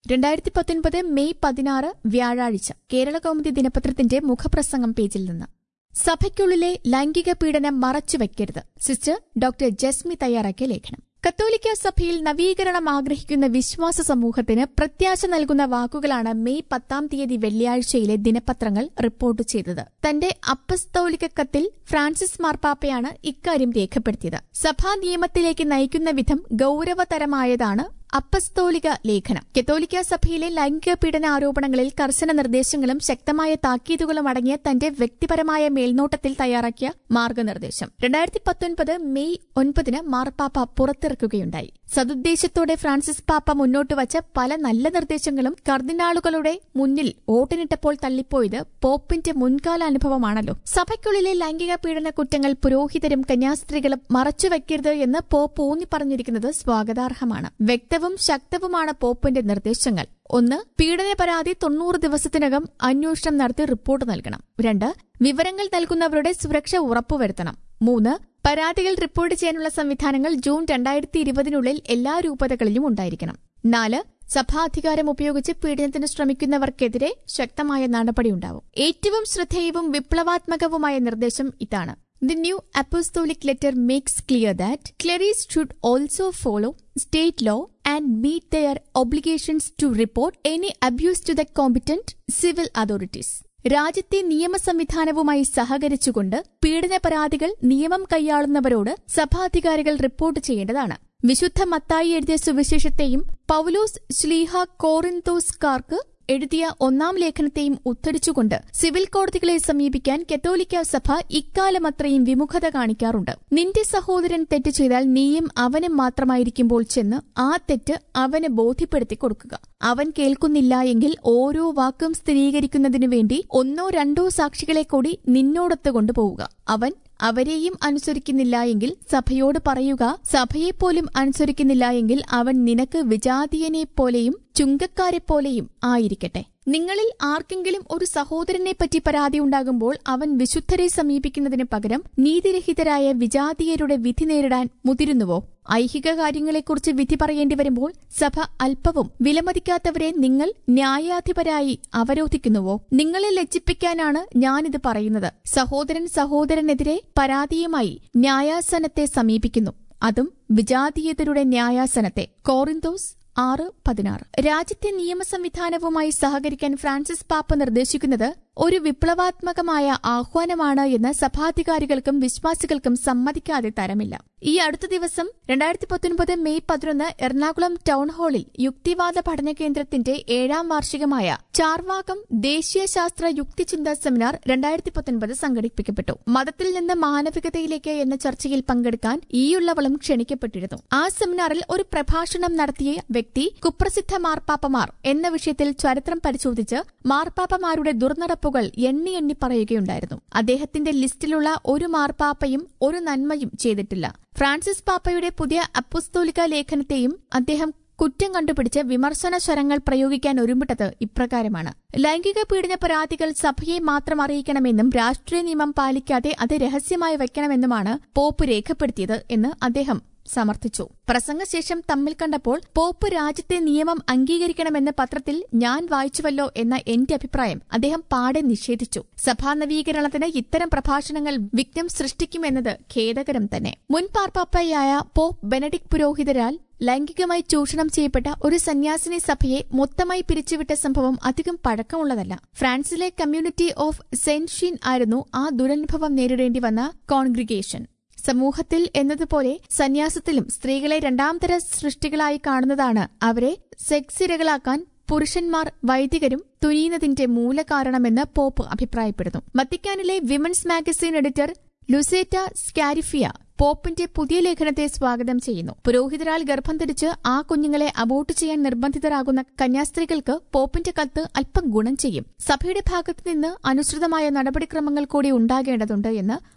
രണ്ടായിരത്തി പത്തൊൻപത് മെയ് പതിനാറ് വ്യാഴാഴ്ച കേരള കൗമുദി ദിനപത്രത്തിന്റെ മുഖപ്രസംഗം പേജിൽ നിന്ന് സഭയ്ക്കുള്ളിലെ ലൈംഗിക പീഡനം മറച്ചുവെക്കരുത് സിസ്റ്റർ ഡോക്ടർ ജസ്മി തയ്യാറാക്കിയ ലേഖനം കത്തോലിക്ക സഭയിൽ നവീകരണം ആഗ്രഹിക്കുന്ന വിശ്വാസ സമൂഹത്തിന് പ്രത്യാശ നൽകുന്ന വാക്കുകളാണ് മെയ് പത്താം തീയതി വെള്ളിയാഴ്ചയിലെ ദിനപത്രങ്ങൾ റിപ്പോർട്ട് ചെയ്തത് തന്റെ അപ്പസ്തോലിക കത്തിൽ ഫ്രാൻസിസ് മാർപ്പാപ്പയാണ് ഇക്കാര്യം രേഖപ്പെടുത്തിയത് സഭാ നിയമത്തിലേക്ക് നയിക്കുന്ന വിധം ഗൌരവതരമായതാണ് അപ്പസ്തോലിക ലേഖനം കത്തോലിക്ക സഭയിലെ ലൈംഗിക പീഡന ആരോപണങ്ങളിൽ കർശന നിർദ്ദേശങ്ങളും ശക്തമായ താക്കീതുകളും അടങ്ങിയ തന്റെ വ്യക്തിപരമായ മേൽനോട്ടത്തിൽ തയ്യാറാക്കിയ മാർഗനിർദ്ദേശം രണ്ടായിരത്തി പത്തൊൻപത് മെയ് ഒൻപതിന് മാർപ്പാപ്പ പുറത്തിറക്കുകയുണ്ടായി സതുദ്ദേശത്തോടെ ഫ്രാൻസിസ് പാപ്പ മുന്നോട്ട് വച്ച പല നല്ല നിർദ്ദേശങ്ങളും കർദിനാളുകളുടെ മുന്നിൽ വോട്ടിനിട്ടപ്പോൾ തള്ളിപ്പോയത് പോപ്പിന്റെ മുൻകാല അനുഭവമാണല്ലോ സഭയ്ക്കുള്ളിലെ ലൈംഗിക പീഡന കുറ്റങ്ങൾ പുരോഹിതരും കന്യാസ്ത്രീകളും മറച്ചുവെക്കരുത് എന്ന് പോപ്പ് ഊന്നി പറഞ്ഞിരിക്കുന്നത് സ്വാഗതാർഹമാണ് വ്യക്തവും ശക്തവുമാണ് പോപ്പിന്റെ നിർദ്ദേശങ്ങൾ ഒന്ന് പീഡന പരാതി തൊണ്ണൂറ് ദിവസത്തിനകം അന്വേഷണം നടത്തി റിപ്പോർട്ട് നൽകണം രണ്ട് വിവരങ്ങൾ നൽകുന്നവരുടെ സുരക്ഷ ഉറപ്പുവരുത്തണം മൂന്ന് പരാതികൾ റിപ്പോർട്ട് ചെയ്യാനുള്ള സംവിധാനങ്ങൾ ജൂൺ രണ്ടായിരത്തി ഇരുപതിനുള്ളിൽ എല്ലാ രൂപതകളിലും ഉണ്ടായിരിക്കണം നാല് സഭാധികാരം ഉപയോഗിച്ച് പീഡനത്തിന് ശ്രമിക്കുന്നവർക്കെതിരെ ശക്തമായ നടപടിയുണ്ടാവും ഏറ്റവും ശ്രദ്ധേയവും വിപ്ലവാത്മകവുമായ നിർദ്ദേശം ഇതാണ് The new apostolic letter makes clear that clerics should also follow state law and meet their obligations to report any abuse to the competent civil authorities. രാജ്യത്തെ നിയമ സംവിധാനവുമായി സഹകരിച്ചുകൊണ്ട് പീഡന പരാതികൾ നിയമം കൈയാളുന്നവരോട് സഭാധികാരികൾ റിപ്പോർട്ട് ചെയ്യേണ്ടതാണ് വിശുദ്ധ മത്തായി എഴുതിയ സുവിശേഷത്തെയും പൌലോസ് ശ്ലീഹ കോറിന്തോസ്കാർക്ക് എഴുതിയ ഒന്നാം ലേഖനത്തെയും ഉദ്ധരിച്ചുകൊണ്ട് സിവിൽ കോടതികളെ സമീപിക്കാൻ കത്തോലിക്ക സഭ ഇക്കാലമത്രയും വിമുഖത കാണിക്കാറുണ്ട് നിന്റെ സഹോദരൻ തെറ്റ് ചെയ്താൽ നീയും അവനും മാത്രമായിരിക്കുമ്പോൾ ചെന്ന് ആ തെറ്റ് അവന് ബോധ്യപ്പെടുത്തി കൊടുക്കുക അവൻ കേൾക്കുന്നില്ല എങ്കിൽ ഓരോ വാക്കും സ്ഥിരീകരിക്കുന്നതിനു വേണ്ടി ഒന്നോ രണ്ടോ സാക്ഷികളെ കൂടി നിന്നോടൊത്ത് കൊണ്ടുപോവുക അവൻ അവരെയും അനുസരിക്കുന്നില്ല എങ്കിൽ സഭയോട് പറയുക സഭയെപ്പോലും അനുസരിക്കുന്നില്ല എങ്കിൽ അവൻ നിനക്ക് വിജാതീയനെ പോലെയും ചുങ്കക്കാരെപ്പോലെയും ആയിരിക്കട്ടെ നിങ്ങളിൽ ആർക്കെങ്കിലും ഒരു സഹോദരനെ പറ്റി പരാതി ഉണ്ടാകുമ്പോൾ അവൻ വിശുദ്ധരെ സമീപിക്കുന്നതിന് പകരം നീതിരഹിതരായ വിജാതീയരുടെ വിധി നേരിടാൻ മുതിരുന്നുവോ ഐഹിക കാര്യങ്ങളെക്കുറിച്ച് വിധി പറയേണ്ടി വരുമ്പോൾ സഭ അല്പവും വിലമതിക്കാത്തവരെ നിങ്ങൾ ന്യായാധിപരായി അവരോധിക്കുന്നുവോ നിങ്ങളെ ലജ്ജിപ്പിക്കാനാണ് ഞാനിത് പറയുന്നത് സഹോദരൻ സഹോദരനെതിരെ പരാതിയുമായി ന്യായാസനത്തെ സമീപിക്കുന്നു അതും വിജാതീയതരുടെ ന്യായാസനത്തെ കോറിന്തോസ് ആറ് പതിനാറ് രാജ്യത്തെ നിയമ സംവിധാനവുമായി സഹകരിക്കാൻ ഫ്രാൻസിസ് പാപ്പ നിർദ്ദേശിക്കുന്നത് ഒരു വിപ്ലവാത്മകമായ ആഹ്വാനമാണ് എന്ന് സഭാധികാരികൾക്കും വിശ്വാസികൾക്കും സമ്മതിക്കാതെ തരമില്ല ഈ അടുത്ത ദിവസം രണ്ടായിരത്തി പത്തൊൻപത് മെയ് പതിനൊന്ന് എറണാകുളം ടൗൺ ഹാളിൽ യുക്തിവാദ പഠന കേന്ദ്രത്തിന്റെ ഏഴാം വാർഷികമായ ചാർവാകം ദേശീയ ശാസ്ത്ര യുക്തിചിന്ത സെമിനാർ രണ്ടായിരത്തി പത്തൊൻപത് സംഘടിപ്പിക്കപ്പെട്ടു മതത്തിൽ നിന്ന് മാനവികതയിലേക്ക് എന്ന ചർച്ചയിൽ പങ്കെടുക്കാൻ ഈയുള്ളവളും ക്ഷണിക്കപ്പെട്ടിരുന്നു ആ സെമിനാറിൽ ഒരു പ്രഭാഷണം നടത്തിയ വ്യക്തി കുപ്രസിദ്ധ മാർപ്പാപ്പമാർ എന്ന വിഷയത്തിൽ ചരിത്രം പരിശോധിച്ച് മാർപ്പാപ്പമാരുടെ ദുർനടപ്പുകൾ എണ്ണി എണ്ണി പറയുകയുണ്ടായിരുന്നു അദ്ദേഹത്തിന്റെ ലിസ്റ്റിലുള്ള ഒരു മാർപ്പാപ്പയും ഒരു നന്മയും ചെയ്തിട്ടില്ല ഫ്രാൻസിസ് പാപ്പയുടെ പുതിയ അപ്പുസ്തോലിക ലേഖനത്തെയും അദ്ദേഹം കുറ്റം കണ്ടുപിടിച്ച് വിമർശന സ്വരങ്ങൾ പ്രയോഗിക്കാൻ ഒരുമ്പിട്ടത് ഇപ്രകാരമാണ് ലൈംഗിക പീഡന പരാതികൾ സഭയെ മാത്രം അറിയിക്കണമെന്നും രാഷ്ട്രീയ നിയമം പാലിക്കാതെ അത് രഹസ്യമായി വയ്ക്കണമെന്നുമാണ് പോപ്പ് രേഖപ്പെടുത്തിയത് എന്ന് അദ്ദേഹം സമർത്ഥിച്ചു പ്രസംഗശേഷം തമ്മിൽ കണ്ടപ്പോൾ പോപ്പ് രാജ്യത്തെ നിയമം അംഗീകരിക്കണമെന്ന് പത്രത്തിൽ ഞാൻ വായിച്ചുവല്ലോ എന്ന എന്റെ അഭിപ്രായം അദ്ദേഹം പാടെ നിഷേധിച്ചു സഭാ നവീകരണത്തിന് ഇത്തരം പ്രഭാഷണങ്ങൾ വിഘ്നം സൃഷ്ടിക്കുമെന്നത് ഖേദകരം തന്നെ മുൻ പാർപ്പാപ്പയായ പോപ്പ് ബെനഡിക് പുരോഹിതരാൽ ലൈംഗികമായി ചൂഷണം ചെയ്യപ്പെട്ട ഒരു സന്യാസിനി സഭയെ മൊത്തമായി പിരിച്ചുവിട്ട സംഭവം അധികം പഴക്കമുള്ളതല്ല ഫ്രാൻസിലെ കമ്മ്യൂണിറ്റി ഓഫ് സെന്റ് ഷീൻ ആയിരുന്നു ആ ദുരനുഭവം നേരിടേണ്ടി വന്ന കോൺഗ്രിഗേഷൻ സമൂഹത്തിൽ എന്നതുപോലെ സന്യാസത്തിലും സ്ത്രീകളെ രണ്ടാംതര സൃഷ്ടികളായി കാണുന്നതാണ് അവരെ സെക്സിരകളാക്കാൻ പുരുഷന്മാർ വൈദികരും തുനിയുന്നതിന്റെ മൂലകാരണമെന്ന് പോപ്പ് അഭിപ്രായപ്പെടുന്നു വത്തിക്കാനിലെ women's magazine editor Lucetta Scaraffia പോപ്പിന്റെ പുതിയ ലേഖനത്തെ സ്വാഗതം ചെയ്യുന്നു പുരോഹിതരാൽ ഗർഭം ധരിച്ച് ആ കുഞ്ഞുങ്ങളെ അബോട്ട് ചെയ്യാൻ നിർബന്ധിതരാകുന്ന കന്യാസ്ത്രീകൾക്ക് പോപ്പിന്റെ കത്ത് അല്പം ഗുണം ചെയ്യും സഭയുടെ ഭാഗത്തു നിന്ന് അനുസൃതമായ നടപടിക്രമങ്ങൾ കൂടി ഉണ്ടാകേണ്ടതുണ്ട് എന്ന്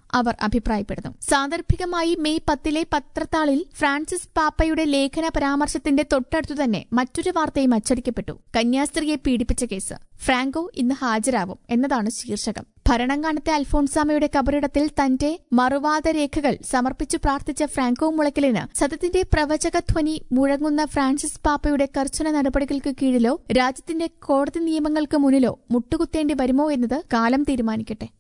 അവർ അഭിപ്രായപ്പെടുന്നു സാന്ദർഭികമായി മെയ് പത്തിലെ പത്രത്താളിൽ ഫ്രാൻസിസ് പാപ്പയുടെ ലേഖന പരാമർശത്തിന്റെ തൊട്ടടുത്തു തന്നെ മറ്റൊരു വാർത്തയും അച്ചടിക്കപ്പെട്ടു കന്യാസ്ത്രീയെ പീഡിപ്പിച്ച കേസ് ഫ്രാങ്കോ ഇന്ന് ഹാജരാവും എന്നതാണ് ശീർഷകം ഭരണങ്ങാനത്തെ അൽഫോൺസാമയുടെ കബറിടത്തിൽ തന്റെ മറുവാദ രേഖകൾ സമർപ്പിച്ചു പ്രാർത്ഥിച്ച ഫ്രാങ്കോ മുളയ്ക്കലിന് സത്യത്തിന്റെ പ്രവചകധ്വനി മുഴങ്ങുന്ന ഫ്രാൻസിസ് പാപ്പയുടെ കർശന നടപടികൾക്ക് കീഴിലോ രാജ്യത്തിന്റെ കോടതി നിയമങ്ങൾക്ക് മുന്നിലോ മുട്ടുകുത്തേണ്ടി വരുമോ എന്നത് കാലം തീരുമാനിക്കട്ടെ